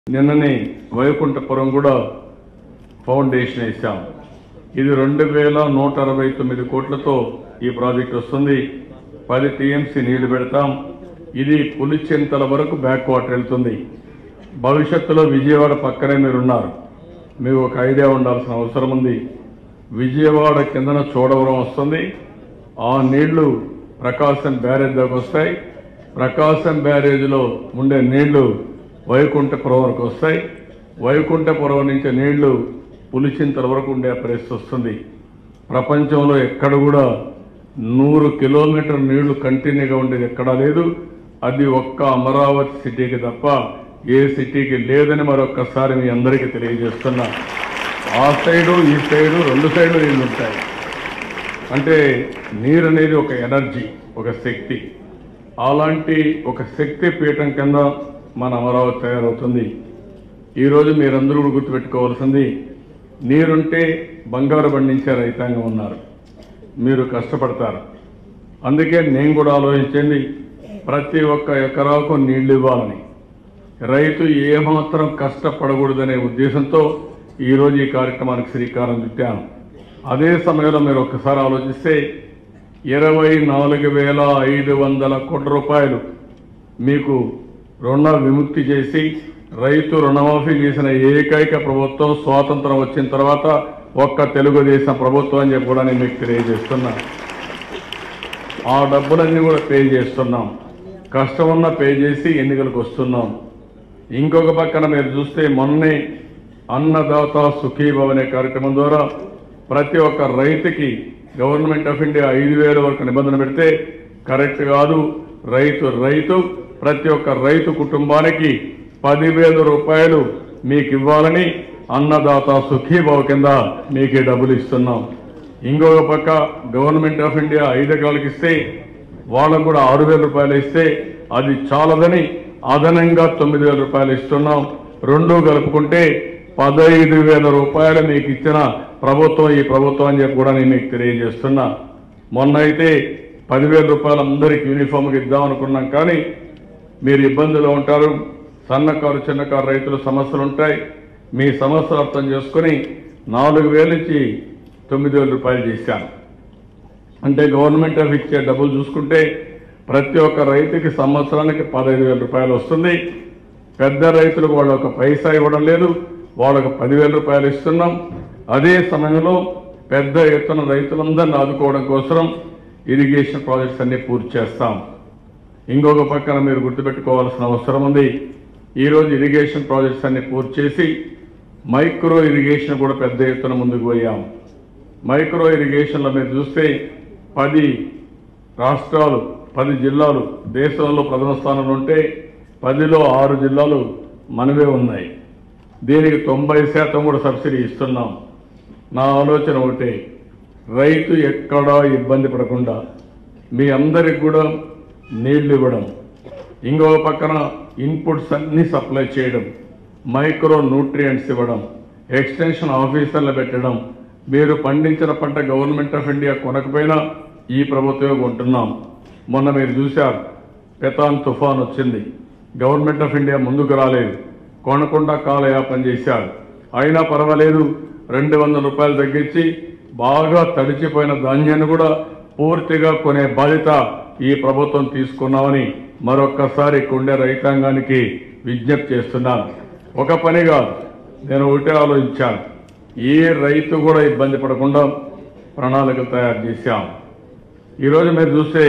నిన్ననే వైకుంఠపురం కూడా ఫౌండేషన్ వేశాం ఇది రెండు వేల నూట అరవై తొమ్మిది కోట్లతో ఈ ప్రాజెక్ట్ వస్తుంది పది టీఎంసీ నీళ్లు పెడతాం ఇది పులిచెంతల వరకు బ్యాక్ వాటర్ వెళ్తుంది భవిష్యత్తులో విజయవాడ పక్కనే మీరున్నారు మీకు ఒక ఐడియా ఉండాల్సిన అవసరం ఉంది విజయవాడ కిందన చూడవరం వస్తుంది ఆ నీళ్లు ప్రకాశం బ్యారేజ్ దాకా వస్తాయి ప్రకాశం బ్యారేజ్లో ఉండే నీళ్లు వైకుంఠపురం వరకు వస్తాయి వైకుంఠపురం నుంచి నీళ్లు పులిచింతల వరకు ఉండే పరిస్థితి వస్తుంది ప్రపంచంలో ఎక్కడ కూడా నూరు కిలోమీటర్ నీళ్లు కంటిన్యూగా ఉండేది ఎక్కడా లేదు అది ఒక్క అమరావతి సిటీకి తప్ప ఏ సిటీకి లేదని మరొక్కసారి మీ అందరికీ తెలియజేస్తున్నా ఆ సైడు ఈ సైడు రెండు సైడ్లు నీళ్లు ఉంటాయి అంటే నీరు అనేది ఒక ఎనర్జీ ఒక శక్తి అలాంటి ఒక శక్తి పీఠం కింద మన అమరావతి తయారవుతుంది ఈరోజు మీరందరూ కూడా గుర్తుపెట్టుకోవాల్సింది నీరుంటే బంగారు పండించే రైతాంగం ఉన్నారు మీరు కష్టపడతారు అందుకే నేను కూడా ఆలోచించింది ప్రతి ఒక్క ఎకరాకు నీళ్లు ఇవ్వాలని రైతు ఏమాత్రం కష్టపడకూడదనే ఉద్దేశంతో ఈరోజు ఈ కార్యక్రమానికి శ్రీకారం చుట్టాను అదే సమయంలో మీరు ఒక్కసారి ఆలోచిస్తే ఇరవై నాలుగు వేల ఐదు వందల కోట్ల రూపాయలు మీకు రుణ విముక్తి చేసి రైతు రుణమాఫీ చేసిన ఏకైక ప్రభుత్వం స్వాతంత్రం వచ్చిన తర్వాత ఒక్క తెలుగుదేశం ప్రభుత్వం అని చెప్పి కూడా నేను మీకు తెలియజేస్తున్నా ఆ డబ్బులన్నీ కూడా పే చేస్తున్నాం కష్టమున్న పే చేసి ఎన్నికలకు వస్తున్నాం ఇంకొక పక్కన మీరు చూస్తే మొన్నే అన్నదాత సుఖీభవ అనే కార్యక్రమం ద్వారా ప్రతి ఒక్క రైతుకి గవర్నమెంట్ ఆఫ్ ఇండియా ఐదు వేల వరకు నిబంధన పెడితే కరెక్ట్ కాదు రైతు రైతు ప్రతి ఒక్క రైతు కుటుంబానికి పదివేల రూపాయలు మీకు ఇవ్వాలని అన్నదాత సుఖీభవ కింద మీకు ఈ డబ్బులు ఇస్తున్నాం ఇంకొక పక్క గవర్నమెంట్ ఆఫ్ ఇండియా ఐదు ఎకరాలకు ఇస్తే వాళ్ళకు కూడా ఆరు వేల రూపాయలు ఇస్తే అది చాలదని అదనంగా తొమ్మిది వేల రూపాయలు ఇస్తున్నాం రెండు కలుపుకుంటే పదహైదు వేల రూపాయలు మీకు ఇచ్చిన ప్రభుత్వం ఈ ప్రభుత్వం అని చెప్పి కూడా నేను మీకు తెలియజేస్తున్నా మొన్న అయితే పదివేల రూపాయలు అందరికి యూనిఫామ్కి ఇద్దాం అనుకున్నాం కానీ మీరు ఇబ్బందులు ఉంటారు సన్నకారు చిన్నకారు రైతుల సమస్యలు ఉంటాయి మీ సమస్యలు అర్థం చేసుకుని నాలుగు వేల నుంచి తొమ్మిది వేల రూపాయలు చేశాను అంటే గవర్నమెంట్ ఆఫ్ ఇచ్చే డబ్బులు చూసుకుంటే ప్రతి ఒక్క రైతుకి సంవత్సరానికి పదహైదు వేల రూపాయలు వస్తుంది పెద్ద రైతులకు వాళ్ళు ఒక పైసా ఇవ్వడం లేదు వాళ్ళకు పదివేల రూపాయలు ఇస్తున్నాం అదే సమయంలో పెద్ద ఎత్తున రైతులందరినీ ఆదుకోవడం కోసం ఇరిగేషన్ ప్రాజెక్ట్స్ అన్ని పూర్తి చేస్తాం ఇంకొక పక్కన మీరు గుర్తుపెట్టుకోవాల్సిన అవసరం ఉంది ఈరోజు ఇరిగేషన్ ప్రాజెక్ట్స్ అన్ని పూర్తి చేసి మైక్రో ఇరిగేషన్ కూడా పెద్ద ఎత్తున ముందుకు పోయాం మైక్రో ఇరిగేషన్లో మీరు చూస్తే పది రాష్ట్రాలు పది జిల్లాలు దేశంలో ప్రథమ స్థానంలో ఉంటే పదిలో ఆరు జిల్లాలు మనవే ఉన్నాయి దీనికి తొంభై శాతం కూడా సబ్సిడీ ఇస్తున్నాం నా ఆలోచన ఒకటే రైతు ఎక్కడా ఇబ్బంది పడకుండా మీ అందరికి కూడా నీళ్లు ఇవ్వడం ఇంకో పక్కన ఇన్పుట్స్ అన్ని సప్లై చేయడం మైక్రో న్యూట్రియంట్స్ ఇవ్వడం ఎక్స్టెన్షన్ ఆఫీసర్లు పెట్టడం మీరు పండించిన పంట గవర్నమెంట్ ఆఫ్ ఇండియా కొనకపోయినా ఈ ప్రభుత్వమే కొంటున్నాం మొన్న మీరు చూశారు పెతాన్ తుఫాన్ వచ్చింది గవర్నమెంట్ ఆఫ్ ఇండియా ముందుకు రాలేదు కొనకుండా కాలయాపన చేశారు అయినా పర్వాలేదు రెండు వందల రూపాయలు తగ్గించి బాగా తడిచిపోయిన ధాన్యాన్ని కూడా పూర్తిగా కొనే బాధ్యత ఈ ప్రభుత్వం తీసుకున్నామని మరొక్కసారి కుండే రైతాంగానికి విజ్ఞప్తి చేస్తున్నాను ఒక పని కాదు నేను ఒకటే ఆలోచించాను ఏ రైతు కూడా ఇబ్బంది పడకుండా ప్రణాళికలు తయారు చేశాం ఈరోజు మీరు చూస్తే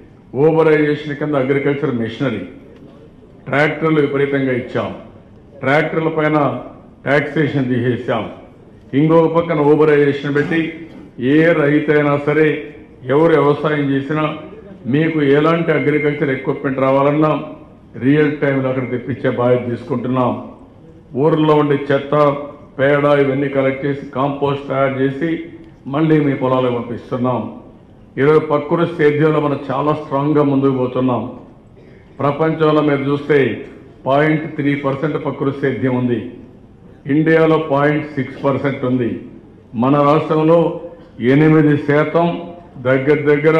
ఓవరైజేషన్ కింద అగ్రికల్చర్ మిషనరీ ట్రాక్టర్లు విపరీతంగా ఇచ్చాం ట్రాక్టర్ల పైన ట్యాక్సేషన్ తీసేసాం ఇంకొక పక్కన ఓవరైజేషన్ పెట్టి ఏ రైతు అయినా సరే ఎవరు వ్యవసాయం చేసినా మీకు ఎలాంటి అగ్రికల్చర్ ఎక్విప్మెంట్ రావాలన్నా రియల్ టైంలో అక్కడ తెప్పించే బాధ్యత తీసుకుంటున్నాం ఊర్లో ఉండే చెత్త పేడ ఇవన్నీ కలెక్ట్ చేసి కాంపోస్ట్ తయారు చేసి మళ్ళీ మీ పొలాలకు పంపిస్తున్నాం ఈరోజు పక్కురు సేద్యంలో మనం చాలా స్ట్రాంగ్గా ముందుకు పోతున్నాం ప్రపంచంలో మీరు చూస్తే పాయింట్ త్రీ పర్సెంట్ పక్కురు సేద్యం ఉంది ఇండియాలో పాయింట్ సిక్స్ పర్సెంట్ ఉంది మన రాష్ట్రంలో ఎనిమిది శాతం దగ్గర దగ్గర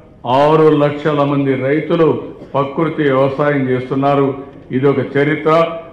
ఆరు లక్షల మంది రైతులు ప్రకృతి వ్యవసాయం చేస్తున్నారు ఇది ఒక చరిత్ర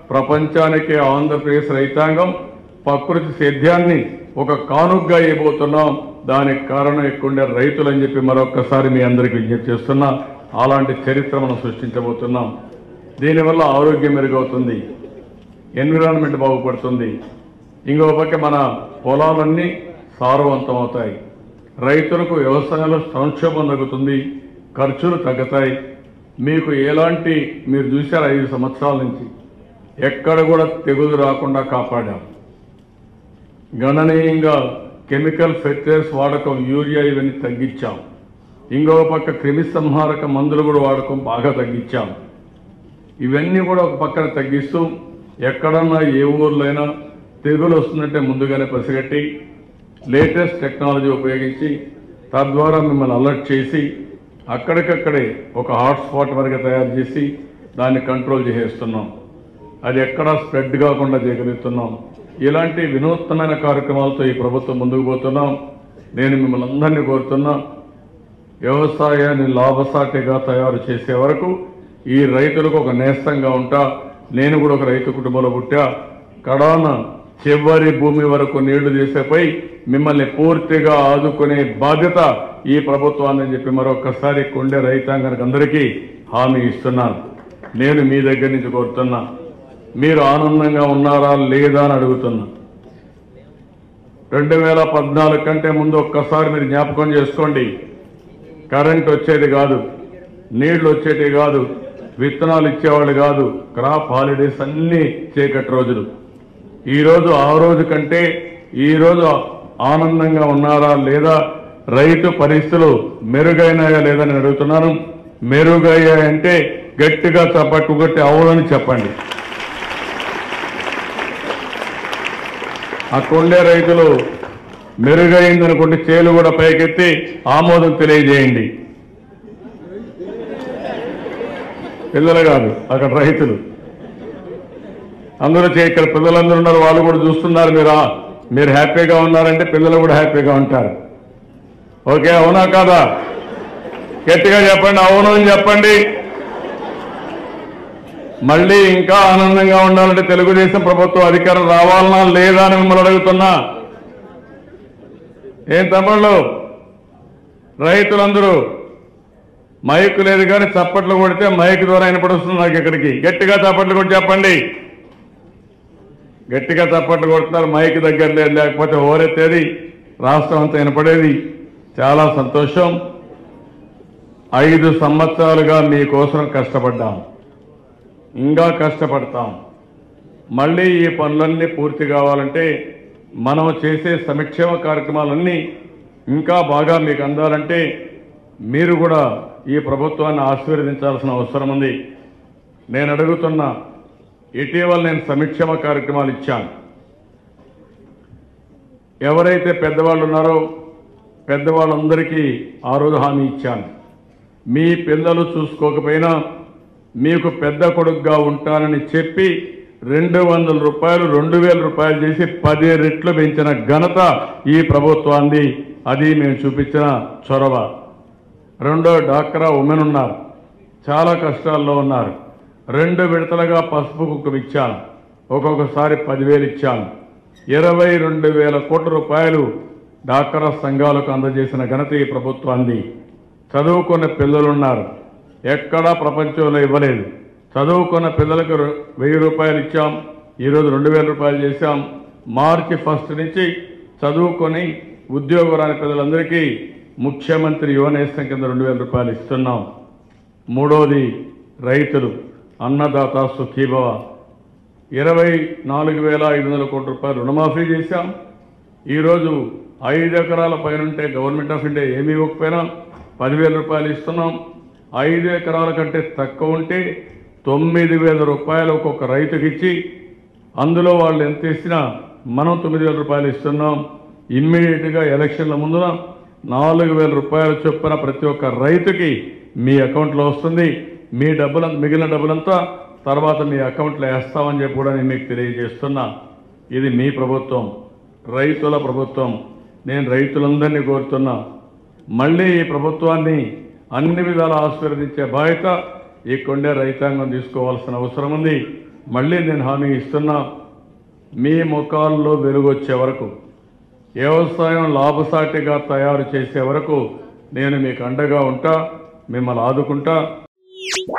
ప్రపంచానికి ఆంధ్రప్రదేశ్ రైతాంగం ప్రకృతి సేద్యాన్ని ఒక కానుగ్గా ఇవ్వబోతున్నాం దానికి కారణం ఎక్కువండే రైతులు అని చెప్పి మరొక్కసారి మీ అందరికీ విజ్ఞప్తి చేస్తున్నా అలాంటి చరిత్ర మనం సృష్టించబోతున్నాం దీనివల్ల ఆరోగ్యం మెరుగవుతుంది ఎన్విరాన్మెంట్ బాగుపడుతుంది ఇంకో పక్క మన పొలాలన్నీ సారవంతం అవుతాయి రైతులకు వ్యవసాయంలో సంక్షోభం తగ్గుతుంది ఖర్చులు తగ్గుతాయి మీకు ఎలాంటి మీరు చూశారు ఐదు సంవత్సరాల నుంచి ఎక్కడ కూడా తెగులు రాకుండా కాపాడాం గణనీయంగా కెమికల్ ఫెర్టిలైజర్స్ వాడకం యూరియా ఇవన్నీ తగ్గించాం ఇంకో పక్క క్రిమి సంహారక మందులు కూడా వాడకం బాగా తగ్గించాం ఇవన్నీ కూడా ఒక పక్కన తగ్గిస్తూ ఎక్కడన్నా ఏ ఊర్లో అయినా తెగులు వస్తుందంటే ముందుగానే పసిగట్టి లేటెస్ట్ టెక్నాలజీ ఉపయోగించి తద్వారా మిమ్మల్ని అలర్ట్ చేసి అక్కడికక్కడే ఒక హాట్స్పాట్ వరకు తయారు చేసి దాన్ని కంట్రోల్ చేసేస్తున్నాం అది ఎక్కడా స్ప్రెడ్ కాకుండా చేయగలుగుతున్నాం ఇలాంటి వినూత్నమైన కార్యక్రమాలతో ఈ ప్రభుత్వం ముందుకు పోతున్నాం నేను మిమ్మల్ని అందరినీ కోరుతున్నా వ్యవసాయాన్ని లాభసాటిగా తయారు చేసే వరకు ఈ రైతులకు ఒక నేస్తంగా ఉంటా నేను కూడా ఒక రైతు కుటుంబంలో పుట్టా కడాన చివరి భూమి వరకు నీళ్లు చేసేపై మిమ్మల్ని పూర్తిగా ఆదుకునే బాధ్యత ఈ ప్రభుత్వాన్ని చెప్పి మరొకసారి కొండే రైతాంగానికి అందరికీ హామీ ఇస్తున్నాను నేను మీ దగ్గర నుంచి కోరుతున్నా మీరు ఆనందంగా ఉన్నారా లేదా అని అడుగుతున్నా రెండు వేల పద్నాలుగు కంటే ముందు ఒక్కసారి మీరు జ్ఞాపకం చేసుకోండి కరెంట్ వచ్చేది కాదు నీళ్లు వచ్చేటి కాదు విత్తనాలు ఇచ్చేవాళ్ళు కాదు క్రాప్ హాలిడేస్ అన్ని చీకటి రోజులు ఈ రోజు ఆ రోజు కంటే ఈ రోజు ఆనందంగా ఉన్నారా లేదా రైతు పరిస్థితులు మెరుగైనాయా లేదా అని అడుగుతున్నాను మెరుగయ్యాయంటే గట్టిగా చప్పట్టు కొట్టి అవునని చెప్పండి అక్కడుండే రైతులు మెరుగైందనుకుంటే చేలు కూడా పైకెత్తి ఆమోదం తెలియజేయండి పిల్లలు కాదు అక్కడ రైతులు అందరూ చే- ఇక్కడ పిల్లలందరూ ఉన్నారు వాళ్ళు కూడా చూస్తున్నారు మీరు ఆ, మీరు హ్యాపీగా ఉన్నారంటే పిల్లలు కూడా హ్యాపీగా ఉంటారు ఓకే అవునా కాదా గట్టిగా చెప్పండి అవును అని చెప్పండి మళ్ళీ ఇంకా ఆనందంగా ఉండాలంటే తెలుగుదేశం ప్రభుత్వం అధికారం రావాలనా లేదా అని మిమ్మల్ని అడుగుతున్నా ఏం తమ్ముళ్ళు రైతులందరూ మైక్ లేదు కానీ చప్పట్లు కొడితే మైక్ ద్వారా వినపడుస్తుంది నాకు ఇక్కడికి గట్టిగా చప్పట్లు కొట్టి చెప్పండి గట్టిగా చప్పట్లు కొడుతున్నారు మైక్ దగ్గర లేదు లేకపోతే ఓరెత్తేది రాష్ట్రం అంతా వినపడేది చాలా సంతోషం ఐదు సంవత్సరాలుగా మీకోసం కష్టపడ్డాం ఇంకా కష్టపడతాం మళ్ళీ ఈ పనులన్నీ పూర్తి కావాలంటే మనం చేసే సంక్షేమ కార్యక్రమాలన్నీ ఇంకా బాగా మీకు అందాలంటే మీరు కూడా ఈ ప్రభుత్వాన్ని ఆశీర్వదించాల్సిన అవసరం ఉంది నేను అడుగుతున్నా ఇటీవల నేను సంక్షేమ కార్యక్రమాలు ఇచ్చాను ఎవరైతే పెద్దవాళ్ళు ఉన్నారో పెద్దవాళ్ళందరికీ ఆ రోజు హామీ ఇచ్చాను మీ పిల్లలు చూసుకోకపోయినా మీకు పెద్ద కొడుకుగా ఉంటానని చెప్పి రెండు వందల రూపాయలు రెండు వేల రూపాయలు చేసి పది రెట్లు పెంచిన ఘనత ఈ ప్రభుత్వాన్ని అది మేము చూపించిన చొరవ రెండో డాక్రా ఉమెన్ ఉన్నారు చాలా కష్టాల్లో ఉన్నారు రెండు విడతలుగా పసుపు కుక్కం ఇచ్చాను ఒక్కొక్కసారి పదివేలు ఇచ్చాను ఇరవై రెండు వేల కోట్ల రూపాయలు డాక్రా సంఘాలకు అందజేసిన ఘనత ఈ ప్రభుత్వాన్ని చదువుకున్న పిల్లలున్నారు ఎక్కడా ప్రపంచంలో ఇవ్వలేదు చదువుకున్న పిల్లలకు రు- వెయ్యి రూపాయలు ఇచ్చాం ఈరోజు రెండు వేల రూపాయలు చేశాం మార్చి ఫస్ట్ నుంచి చదువుకొని ఉద్యోగం రాని పిల్లలందరికీ ముఖ్యమంత్రి యువనేస్తం కింద రెండు వేల రూపాయలు ఇస్తున్నాం మూడోది రైతులు అన్నదాత సుఖీభవ ఇరవై నాలుగు వేల ఐదు వందల కోట్ల రూపాయలు రుణమాఫీ చేశాం ఈరోజు ఐదు ఎకరాల పైన ఉంటే గవర్నమెంట్ ఆఫ్ ఇండియా ఏమీ ఇవ్వకపోయినా పదివేల రూపాయలు ఇస్తున్నాం ఐదు ఎకరాల కంటే తక్కువ ఉంటే తొమ్మిది వేల రూపాయలు ఒక్కొక్క రైతుకి ఇచ్చి అందులో వాళ్ళు ఎంత ఇచ్చినా మనం తొమ్మిది వేల రూపాయలు ఇస్తున్నాం ఇమ్మీడియట్గా ఎలక్షన్ల ముందున నాలుగు వేల రూపాయల చొప్పున ప్రతి ఒక్క రైతుకి మీ అకౌంట్లో వస్తుంది మీ డబ్బుల మిగిలిన డబ్బులంతా తర్వాత మీ అకౌంట్లో వేస్తామని చెప్పి కూడా నేను మీకు తెలియజేస్తున్నా ఇది మీ ప్రభుత్వం రైతుల ప్రభుత్వం నేను రైతులందరినీ కోరుతున్నా మళ్ళీ ఈ ప్రభుత్వాన్ని అన్ని విధాలా ఆశీర్వదించే బాధ్యత ఈ కొండే రైతాంగం తీసుకోవాల్సిన అవసరం ఉంది మళ్ళీ నేను హామీ ఇస్తున్నా మీ ముఖాల్లో వెలుగు వచ్చే వరకు వ్యవసాయం లాభసాటిగా తయారు చేసే వరకు నేను మీకు అండగా ఉంటా మిమ్మల్ని ఆదుకుంటా